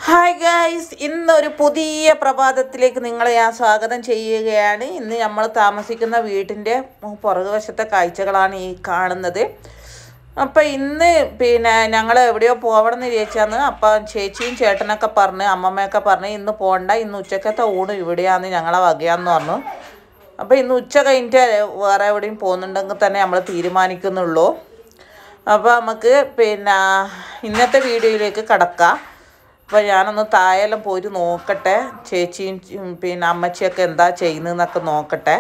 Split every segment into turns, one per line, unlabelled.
Hi guys ഇന്നൊരു പുതിയ പ്രഭാതത്തിലേക്ക് നിങ്ങളെ ഞാൻ സ്വാഗതം ചെയ്യുകയാണ് ഇന്ന് നമ്മൾ താമസിക്കുന്ന വീട്ടിൻ്റെ പുറകുവശത്തെ കാഴ്ചകളാണ് ഈ കാണുന്നത് അപ്പം ഇന്ന് പിന്നെ ഞങ്ങൾ എവിടെയോ പോകണം എന്ന് വിചാരിച്ചാന്ന് അപ്പം ചേച്ചിയും ചേട്ടനൊക്കെ പറഞ്ഞ് അമ്മമ്മയൊക്കെ പറഞ്ഞ് ഇന്ന് പോകണ്ട ഇന്ന് ഉച്ചക്കത്തെ ഊണ് ഇവിടെയാന്ന് ഞങ്ങളെ വകയാന്ന് പറഞ്ഞു അപ്പോൾ ഇന്ന് ഉച്ച കഴിഞ്ഞിട്ട് വേറെ എവിടെയും പോകുന്നുണ്ടെങ്കിൽ തന്നെ നമ്മൾ തീരുമാനിക്കുന്നുള്ളൂ അപ്പോൾ നമുക്ക് പിന്നെ ഇന്നത്തെ വീഡിയോയിലേക്ക് കടക്കാം അപ്പോൾ ഞാനൊന്ന് താഴെല്ലാം പോയിട്ട് നോക്കട്ടെ ചേച്ചിയും ഉം, പിന്നെ അമ്മച്ചിയൊക്കെ എന്താ ചെയ്യുന്നതെന്നൊക്കെ നോക്കട്ടെ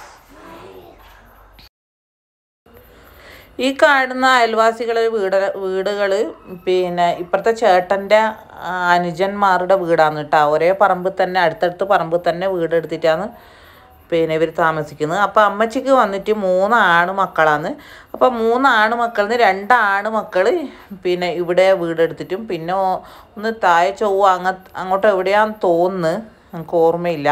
ഈ കാണുന്ന അയൽവാസികളെ വീട് വീടുകൾ പിന്നെ ഇപ്പുറത്തെ ചേട്ടൻ്റെ ആ, അനുജന്മാരുടെ വീടാണ് കേട്ടോ ഒരേ പറമ്പിൽ തന്നെ അടുത്തടുത്ത് പറമ്പിൽ തന്നെ വീടെടുത്തിട്ടാണ് പിന്നെ ഇവർ താമസിക്കുന്നത് അപ്പോൾ അമ്മച്ചിക്ക് വന്നിട്ട് മൂന്ന് ആണ് മക്കളാണ് അപ്പോൾ മൂന്ന് ആണ് മക്കളിൽ നിന്ന് രണ്ട് ആണ് മക്കൾ പിന്നെ ഇവിടെ വീടെടുത്തിട്ടും പിന്നെ ഓ- ഒന്ന് താഴെ ചൊവ്വ അങ്ങ അങ്ങോട്ട് എവിടെയാന്ന് തോന്നുന്നു എനിക്ക് ഓർമ്മയില്ല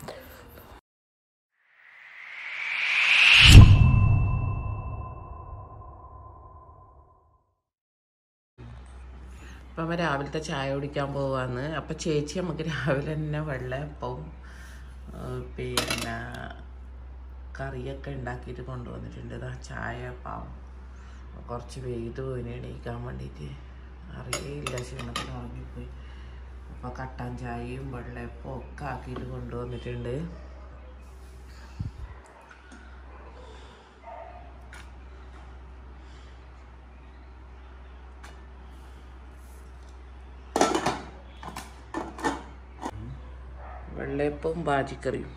അപ്പം അവൻ രാവിലത്തെ ചായ കുടിക്കാൻ പോവാന്ന് അപ്പം ചേച്ചി നമുക്ക് രാവിലെ തന്നെ വെള്ളയപ്പവും ആ, പിന്നെ കറിയൊക്കെ ഉണ്ടാക്കിയിട്ട് കൊണ്ടുവന്നിട്ടുണ്ട് ഇതാ ചായ പാവം കുറച്ച് വെയ്ത് പോയിന് എണീക്കാൻ വേണ്ടിയിട്ട് അറിയില്ല ക്ഷീണത്തിന് ഉറങ്ങിപ്പോയി അപ്പോൾ കട്ടൻ ചായയും വെള്ളയപ്പവും ഒക്കെ ആക്കിയിട്ട് കൊണ്ടുവന്നിട്ടുണ്ട് വെള്ളയപ്പവും ബാജിക്കറിയും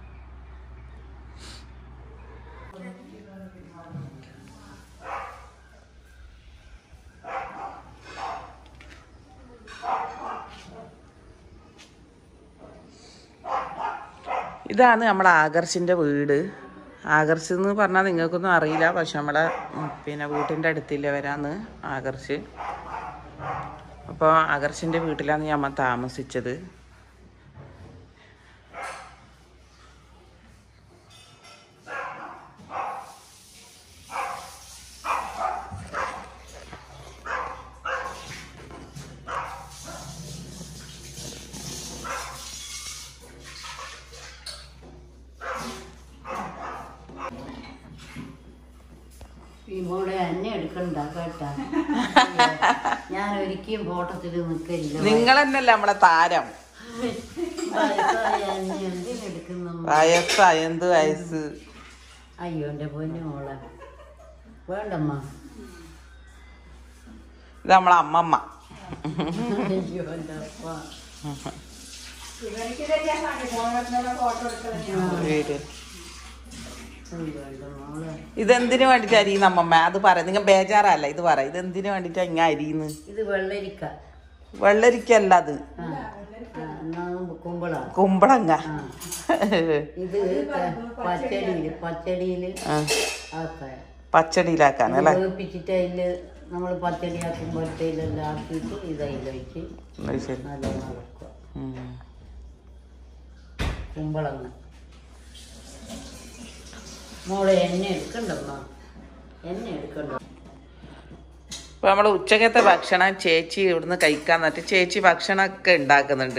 ഇതാണ് നമ്മുടെ ആകർഷിൻ്റെ വീട് ആകർഷ് എന്ന് പറഞ്ഞാൽ നിങ്ങൾക്കൊന്നും അറിയില്ല പക്ഷെ നമ്മുടെ ഉം, പിന്നെ വീട്ടിൻ്റെ അടുത്തില്ല വരാന്ന് ആകർഷ് അപ്പോൾ ആകർഷിൻ്റെ വീട്ടിലാണ് ഞമ്മ താമസിച്ചത്
ഈ മോളെ എന്നെ എടുക്കണ്ട കേട്ടാ ഞാൻ ഒരിക്കലും ഫോട്ടത്തിൽ നിൽക്കില്ല
നിങ്ങൾ തന്നെയല്ലേ നമ്മളെ താരം
വയസ്സായ എന്നെ എന്തിനെടുക്കുന്നു
വയസ്സായ എന്ത് വയസ്സ്
അയ്യോ എൻ്റെ പൊന്നു മോളെ വേണ്ടമ്മ
ഇത് നമ്മളെ അമ്മമ്മ
അയ്യോ എൻ്റെ അപ്പ
വീട്
അയ്യോ എൻ്റെ മോളെ
ഇതെന്തിനു വേണ്ടിട്ട് അരിയുന്ന അമ്മമ്മ അത് പറ നിങ്ങൾ ബേജാറല്ല ഇത് പറ ഇതെന്തിനു വേണ്ടിട്ടാ ഇങ്ങനെ അരിയുന്നു
ഇത് വെള്ളരിക്ക
വെള്ളരിക്കല്ല അത്
ആ ആ, എന്നാ കുമ്പള
കുമ്പളങ്ങ
ആ ഇത് പച്ചടിയിൽ പച്ചടിയിൽ
ആ,
ആക്കാൻ
പച്ചടിയിലാക്കാൻ അല്ലേ
വേപ്പിച്ചിട്ട് അതില് നമ്മൾ പച്ചടി ആക്കുമ്പോഴത്തേലെല്ലാം ആക്കിയിട്ട് ഇത് അതിലൊഴിച്ച്
അത് ശരി
നല്ല നടക്കുക
ഉം.
കുമ്പളങ്ങ മോളെ എണ്ണ എടുക്കണ്ടമ്മ എണ്ണ എടുക്കണ്ട
അപ്പൊ നമ്മള് ഉച്ചക്കത്തെ ഭക്ഷണം ചേച്ചി ഇവിടുന്ന് കഴിക്കാൻ നട്ട് ചേച്ചി ഭക്ഷണമൊക്കെ ഉണ്ടാക്കുന്നുണ്ട്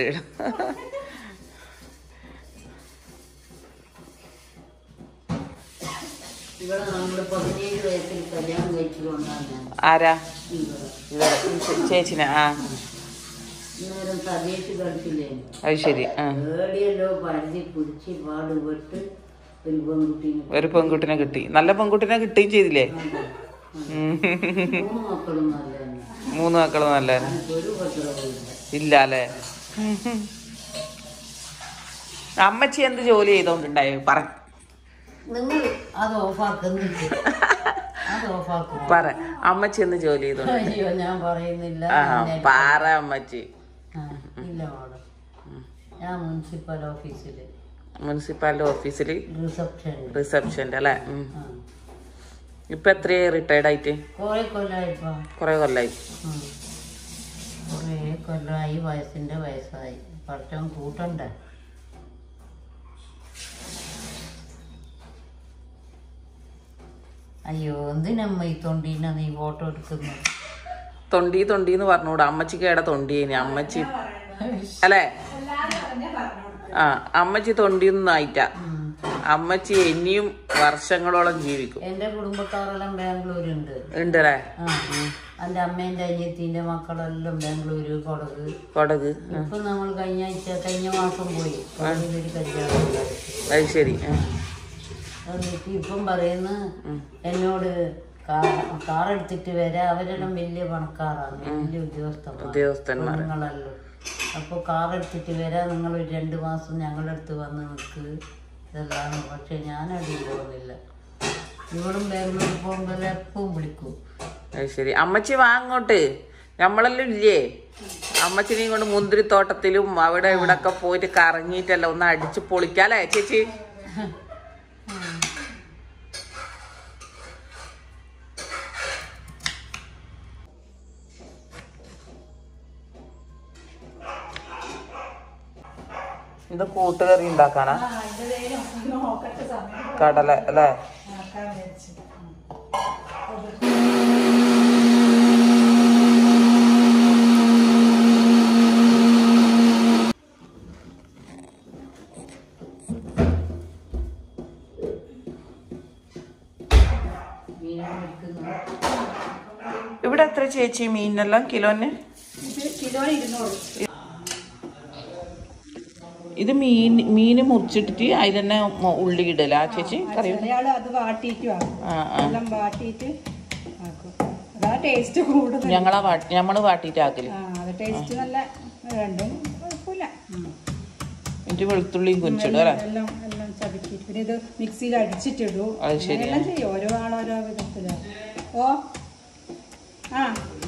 ഇവിടെ നമ്മൾ പതിനേഴ് വയസ്സിൽ കല്യാണം കഴിച്ചു കൊണ്ടാണ്
ആരാ
ഇവിടെ
ഇവിടെ ഈ ചേ- ചേച്ചിനെ ആ
നേരം സതീഷ് കളിച്ചില്ലേ
അത് ശരി ആ
ഏടിയല്ലോ പരതി പിടിച്ച് പാടുപെട്ട് ഒരു പെൺകുട്ടീനെ
ഒരു പെൺകുട്ടിനെ കിട്ടി നല്ല പെൺകുട്ടിനെ കിട്ടുകയും ചെയ്തില്ലേ ഉം.
മൂന്ന് മക്കളും നല്ല തന്നെ
മൂന്ന് മക്കളും നല്ല
എനിക്ക് ഒരു പത്രവുമില്ല
ഇല്ല അല്ലേ അമ്മച്ചി എന്ത് ജോലി ചെയ്തോണ്ടുണ്ടായി പറ
നിങ്ങൾ അത് ഓഫാക്കുന്നില്ല അത് ഓഫാക്കും
പറ അമ്മച്ചി എന്ത് ജോലി ചെയ്തോണ്ട്
അയ്യോ ഞാൻ പറയുന്നില്ല
ആ
എന്നെ-
പാറ അമ്മച്ചി
ആ, ഇല്ല മോളെ ഞാൻ മുനിസിപ്പൽ ഓഫീസിൽ
മുനിസിപ്പാലിറ്റി ഓഫീസിൽ
റിസപ്ഷൻ
റിസപ്ഷൻ്റെ അല്ലേ ഉം. ഇപ്പൊ എത്രയായി റിട്ടയർഡ് ആയിട്ട്
കുറെ കൊല്ലമായിപ്പോ
കുറെ കൊല്ലായി
കുറെ കൊല്ലമായി വയസ്സിന്റെ വയസ്സായി പഠിത്തം കൂട്ടണ്ടേ അയ്യോ എന്തിനമ്മ ഈ തൊണ്ടീന നീ ഫോട്ടോ എടുക്കുന്നു
തൊണ്ടി തൊണ്ടി എന്ന് പറഞ്ഞൂടാ അമ്മച്ചിക്ക് ഏടെ തൊണ്ടി ഇനി അമ്മച്ചി അല്ലേ ആ അമ്മച്ചി തൊണ്ടിയൊന്നും ആയിട്ടാ അമ്മച്ചി ഇനിയും വർഷങ്ങളോളം ജീവിക്കും
എന്റെ കുടുംബക്കാരെല്ലാം ബാംഗ്ലൂരുണ്ട്
ഉണ്ടല്ലേ
ആ എന്റെ അമ്മേന്റെ അനിയത്തിന്റെ മക്കളെല്ലാം ബാംഗ്ലൂര് കൊടക്
കൊടക്
ഇപ്പൊ നമ്മൾ കഴിഞ്ഞ ആഴ്ച കഴിഞ്ഞ മാസം പോയി കൊടകിലൊരു കല്യാണം ഉണ്ടായി.
അത് ശരി ആ.
എന്നിട്ട് ഇപ്പം പറയുന്ന എന്നോട് കാർ എടുത്തിട്ട് വരാം അവരെല്ലാം വലിയ പണക്കാരാണ് വലിയ ഉദ്യോഗസ്ഥന്മാർ
ഉദ്യോഗസ്ഥന്മാർ
നിങ്ങളല്ലോ അപ്പോൾ കാർ എടുത്തിട്ട് വരാം നിങ്ങൾ ഒരു രണ്ട് മാസം ഞങ്ങളുടെ അടുത്ത് വന്ന് നിൽക്ക് ഇതെല്ലാം പക്ഷെ ഞാൻ അടി പോകുന്നില്ല ഇവളും ബാംഗ്ലൂർ പോകുമ്പോൾ എപ്പം വിളിക്കും
അത് ശരി അമ്മച്ചി വാങ്ങോട്ട് നമ്മളെല്ലാം ഇല്ലേ അമ്മച്ചിനെയും കൊണ്ട് മുന്തിരിത്തോട്ടത്തിലും അവിടെ ഇവിടെ ഒക്കെ പോയിട്ട് കറങ്ങിയിട്ടല്ല ഒന്ന് അടിച്ച് പൊളിക്കാല്ലേ ചേച്ചി ഇത് കൂട്ടുകറി ഉണ്ടാക്കാനാ കടല അല്ലേ
മീനെ വിളിക്കുന്നു
ഇവിടെ എത്ര ചേച്ചി മീനെല്ലാം കിലോന് ഇത് മീൻ മീന് മുറിച്ചിട്ടിട്ട് അതിൽ തന്നെ മൊ- ഉള്ളി ഇടല ചേച്ചി കറി
ചിലയാള് അത് വാട്ടിയിട്ട് വാങ്ങും
ആ ആ
എല്ലാം വാട്ടിയിട്ട് ആക്കും അതാ ടേസ്റ്റ് കൂടുതൽ
ഞങ്ങളാ വാട്ടി ഞമ്മള് വാട്ടിയിട്ട് ആക്കല്
ആ അത് ടേസ്റ്റ് നല്ല രണ്ടും കുഴപ്പമില്ല
എന്നിട്ട് വെളുത്തുള്ളിയും കുഞ്ചിടും അല്ലേ
എല്ലാം എല്ലാം ചതുക്കിയിട്ട് പിന്നെ ഇത് മിക്സിയിൽ അടിച്ചിട്ടിടൂ
അത് ശരിയാ.
എല്ലാം ചെയ്യും ഓരോ ആളോരോ വിധത്തില് ഓ ആ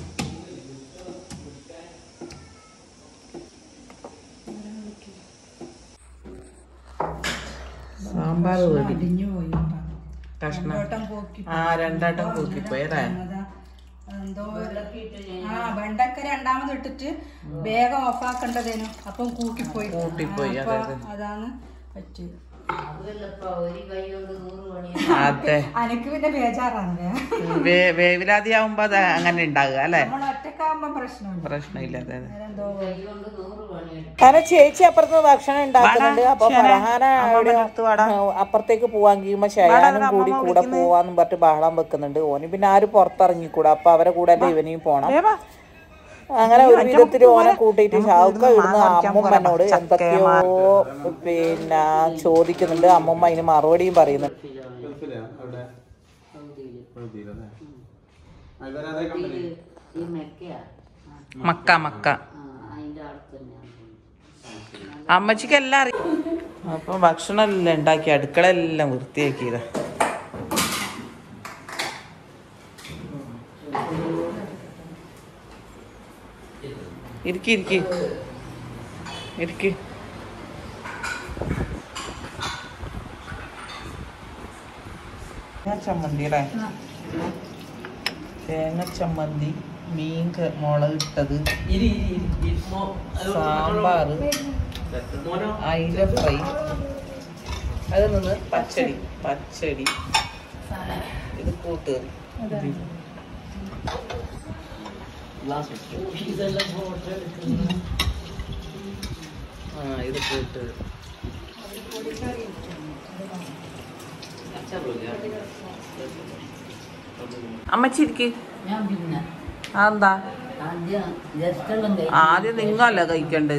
സാമ്പാർ
അടിഞ്ഞു പോയി
കഷ്ണം
രണ്ടോട്ടം പോക്കി
ആ രണ്ടാട്ടം കൂക്കിപ്പോയി അല്ലേ
അതാ എന്തോ ആ വെണ്ടക്ക രണ്ടാമത് ഇട്ടിട്ട് വേഗം ഓഫാക്കേണ്ടതേനു അപ്പം കൂട്ടിപ്പോയി
കൂട്ടിപ്പോയി,
ആ, അപ്പൊ
അതെ, അതെ.
അതാണ് പറ്റിയത്
അതുമല്ലപ്പോ ഒരു കൈ കൊണ്ട് നൂറ് പണി
അതെ
അനക്ക് പിന്നെ ബേജാറാണല്ലേ
വേ- വേവിലാതിയാവുമ്പോ അത് അങ്ങനെ ഉണ്ടാകുക അല്ലേ
നമ്മൾ ഒറ്റക്കാകുമ്പോ പ്രശ്നമില്ല
പ്രശ്നമില്ല അതെ അതെ
എന്തോ
കൈ കൊണ്ട് നൂറ് പണിയെടുക്കും
കാരണം ചേച്ചി അപ്പുറത്ത് ഭക്ഷണം ഉണ്ടാക്കുന്നുണ്ട് അപ്പൊ ഫർഹാന അവിടെ, ആ, അപ്പുറത്തേക്ക് പോവാൻ കഴിയുമ്പോ ഷയാനും കൂടി കൂടെ പോവാന്നും പറഞ്ഞിട്ട് ബഹളം വെക്കുന്നുണ്ട് ഓന് പിന്നെ ആരും പുറത്തിറങ്ങിക്കൂടാ അപ്പൊ അവരെ കൂടെ അല്ലേ ഇവനെയും പോണം അങ്ങനെ ഒരു വിധത്തിൽ ഓനെ കൂട്ടിയിട്ട് ഷാവുക്ക ഇടുന്ന അമ്മൂമ്മനോട് എന്തൊക്കെയോ പിന്നെ ചോദിക്കുന്നുണ്ട് അമ്മൂമ്മ അതിന് മറുപടിയും പറയുന്നുണ്ട്
ഈ മെക്കയാ
മക്ക മക്ക
ആ അതിന്റെ അടുത്ത് തന്നെയാണ്
അമ്മച്ചിക്ക് എല്ലാം അറിയാം അപ്പൊ ഭക്ഷണം എല്ലാം ഉണ്ടാക്കി അടുക്കള എല്ലാം വൃത്തിയാക്കിയതാ ഇരിക്കി ഇരിക്കി ഇരിക്കി തേങ്ങ ചമ്മന്തി അല്ലേ തേങ്ങ ചമ്മന്തി മീൻ ക- മുളക് ഇട്ടത് സാമ്പാർ അയില ഫ്രൈ അത് നിന്ന് പച്ചടി പച്ചടി ഇത് കൂട്ടുകറി ആ ഇത് കൂട്ടുകറി അമ്മച്ചിരിക്ക്
ഞാൻ പിന്നെ
അതെന്താ
ആദ്യം ജസ്റ്റെല്ലാം കഴിക്കും
ആദ്യം നിങ്ങല്ല കഴിക്കണ്ടത്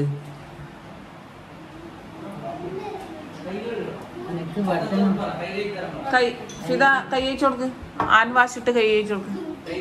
എനിക്ക് ഭക്ഷണം
കൈ ഫിദ കൈ അയച്ചു കൊടുക്ക് ആൻ വാശിട്ട് കൈ അയച്ചു കൊടുക്ക്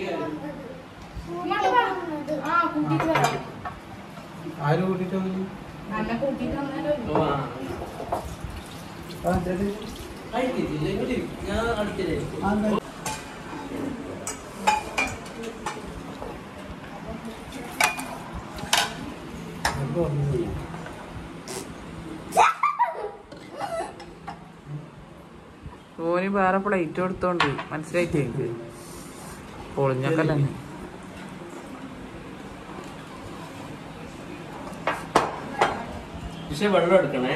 ഓന് വേറെ പ്ലേറ്റ് കൊടുത്തോണ്ട് മനസ്സിലായിട്ടേ എനിക്ക് പൊളിഞ്ഞൊക്കെ തന്നെ
പക്ഷെ വെള്ളം എടുക്കണേ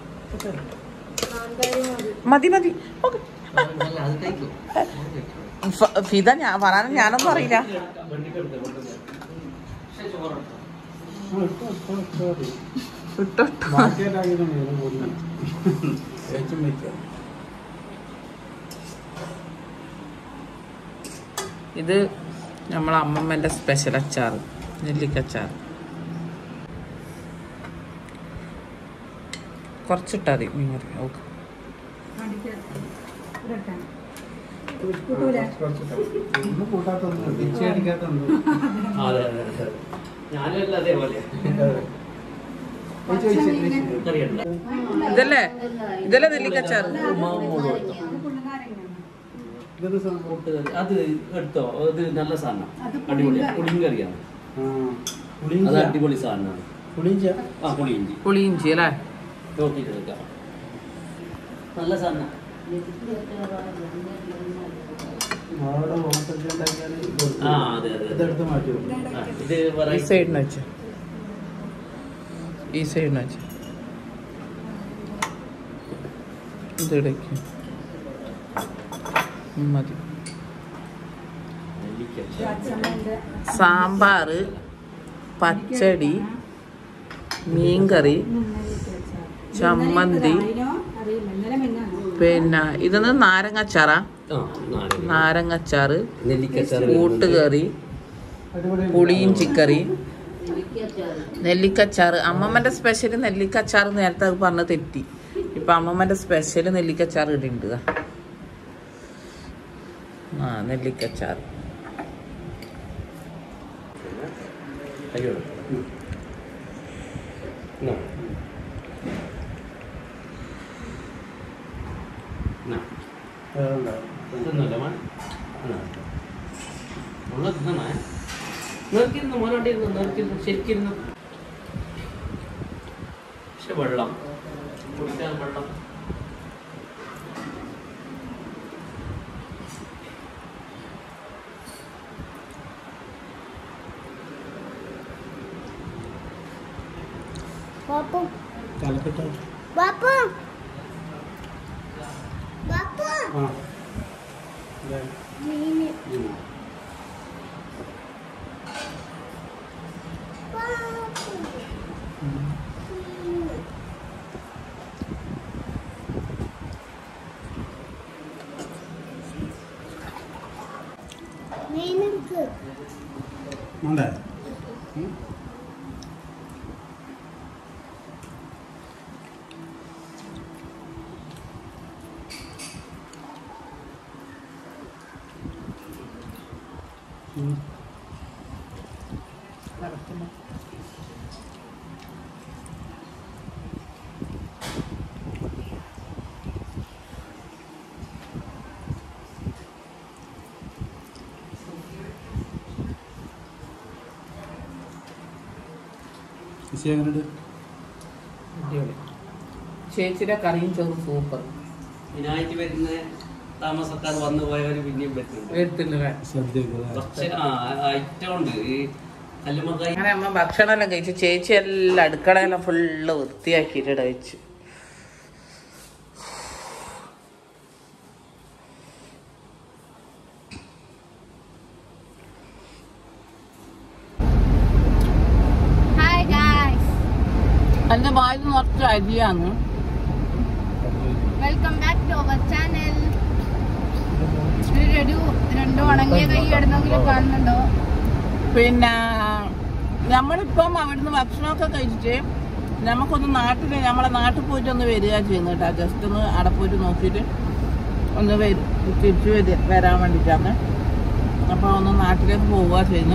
മതി മതി ഓക്കെ
അല്ല അത് കഴിക്കും
ഫ- ഫിദ ഞാൻ പറയാൻ ഞാനൊന്നും അറിയില്ല ഇട്ടോ ഇത് നമ്മളെ അമ്മമ്മൻ്റെ സ്പെഷ്യൽ അച്ചാർ നെല്ലിക്കച്ചാർ കുറച്ചിട്ടാ മതി മീൻകറി ഓക്കെ
അതെ അതെ അതെ ഞാനും അതേപോലെ അറിയണ്ട
ഇതല്ലേ ഇതല്ലേ നെല്ലിക്കച്ചാർ
അത് എടുത്തോ അത് നല്ല സാധനം അടിപൊളിയാണ് പുളിങ്കറിയാണ് അത് അടിപൊളി സാധനമാണ് ആ പുളിയിഞ്ചി
പുളിയിഞ്ചി അല്ലേ
നോക്കിയിട്ട് എടുക്കാം നല്ല സാധനം ആ അതെ അതെ അതെ. ആ, ഇത്
ഈ
variety.
സൈഡിന് വെച്ച് ഈ സൈഡിന് വെച്ച് ഇതിടയ്ക്ക് ഉം, മതി
നെല്ലിക്ക.
സാമ്പാർ പച്ചടി മീൻകറി ചമ്മന്തി
അറിയില്ല ഇന്നലെ മിന്നാണ്
പിന്നെ ഇതൊന്ന് നാരങ്ങച്ചാറാ
ആ നാരങ്ങ.
നാരങ്ങച്ചാറ്
നെല്ലിക്കച്ചാറ്
കൂട്ടുകറി പുളിയിഞ്ചിക്കറി
നെല്ലിക്കച്ചാറ്
നെല്ലിക്കച്ചാറ് അമ്മമ്മന്റെ സ്പെഷ്യൽ നെല്ലിക്കച്ചാറ് നേരത്തെ അത് പറഞ്ഞ് തെറ്റി ഇപ്പൊ അമ്മമ്മന്റെ സ്പെഷ്യൽ നെല്ലിക്കച്ചാറ് ഇടുന്നുണ്ട് ദാ. ആ നെല്ലിക്കച്ചാറ്
അയ്യോ No. No. തിന്നല്ലേ മോൻ? എന്നാ. ഉള്ള തിന്നണേ. നേർക്കിരുന്ന് മോനോട്ടിരുന്ന് നേർക്കിരുന്ന് ശരിക്കിരുന്ന് പക്ഷെ വെള്ളം കുടിക്കാൻ വെള്ളം ഉം.
ചേച്ചിയുടെ കറിയും ചോറും സൂപ്പർ
ഇതിനായിട്ട് വരുന്ന താമസക്കാർ വന്നു പോയവർ പിന്നെയും പറ്റുന്നുണ്ട്
എടുത്തില്ലേ
കുറച്ച് ആ ഐറ്റം ഉണ്ട് ഈ കല്ലുമക്കായി
അങ്ങനെ അമ്മ ഭക്ഷണമെല്ലാം കഴിച്ചു ചേച്ചി എല്ലാം അടുക്കളയെല്ലാം ഫുള്ള് വൃത്തിയാക്കിയിട്ട് കഴിച്ചു
ഹായ് ഗായ്സ്
എന്റെ വായിൽ നിറച്ച് അരിയാണ്
welcome back to our channel ഒരു രണ്ട് ഉണങ്ങിയ കൈ ഇടുന്നെങ്കിലും കാണുന്നുണ്ടോ
പിന്നെ നമ്മളിപ്പം അവിടുന്ന് ഭക്ഷണമൊക്കെ കഴിച്ചിട്ട് നമുക്കൊന്ന് നാട്ടിൽ നമ്മളെ നാട്ടിൽ പോയിട്ട് ഒന്ന് വരിക ചെയ്യുന്നു കേട്ടോ ജസ്റ്റ് ഒന്ന് അവിടെ പോയിട്ട് നോക്കിയിട്ട് ഒന്ന് വരും തിരിച്ചു വരി വരാൻ വേണ്ടിയിട്ടാണ് അപ്പോൾ ഒന്ന് നാട്ടിലേക്ക് പോവുക ചെയ്യുന്നു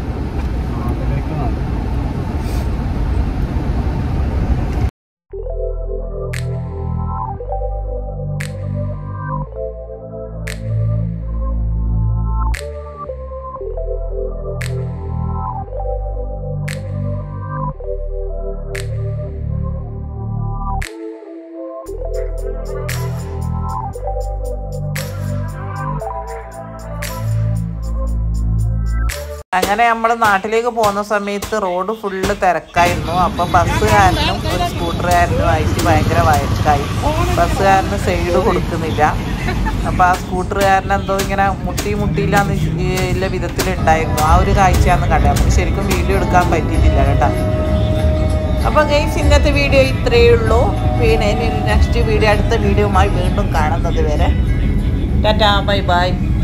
അങ്ങനെ നമ്മൾ നാട്ടിലേക്ക് പോകുന്ന സമയത്ത് റോഡ് ഫുള്ള് തിരക്കായിരുന്നു അപ്പൊ ബസ്സുകാരനും ഒരു സ്കൂട്ടറുകാരനും ആയിട്ട് ഭയങ്കര വഴക്കായി ബസ്സുകാരന് സൈഡ് കൊടുക്കുന്നില്ല അപ്പോൾ ആ സ്കൂട്ടറുകാരൻ എന്തോ ഇങ്ങനെ മുട്ടി മുട്ടിയില്ലാന്ന് ഇല്ല വിധത്തിലുണ്ടായിരുന്നു ആ ഒരു കാഴ്ചയാണ് കണ്ടത് നമുക്ക് ശരിക്കും വീഡിയോ എടുക്കാൻ പറ്റിയിട്ടില്ല കേട്ടോ അപ്പോൾ ഗെയിംസ് ഇന്നത്തെ വീഡിയോ ഇത്രയേ ഉള്ളൂ പിന്നെ നെക്സ്റ്റ് വീഡിയോ അടുത്ത വീഡിയോയുമായി വീണ്ടും കാണുന്നത് വരെ ടാറ്റാ ബൈ ബൈ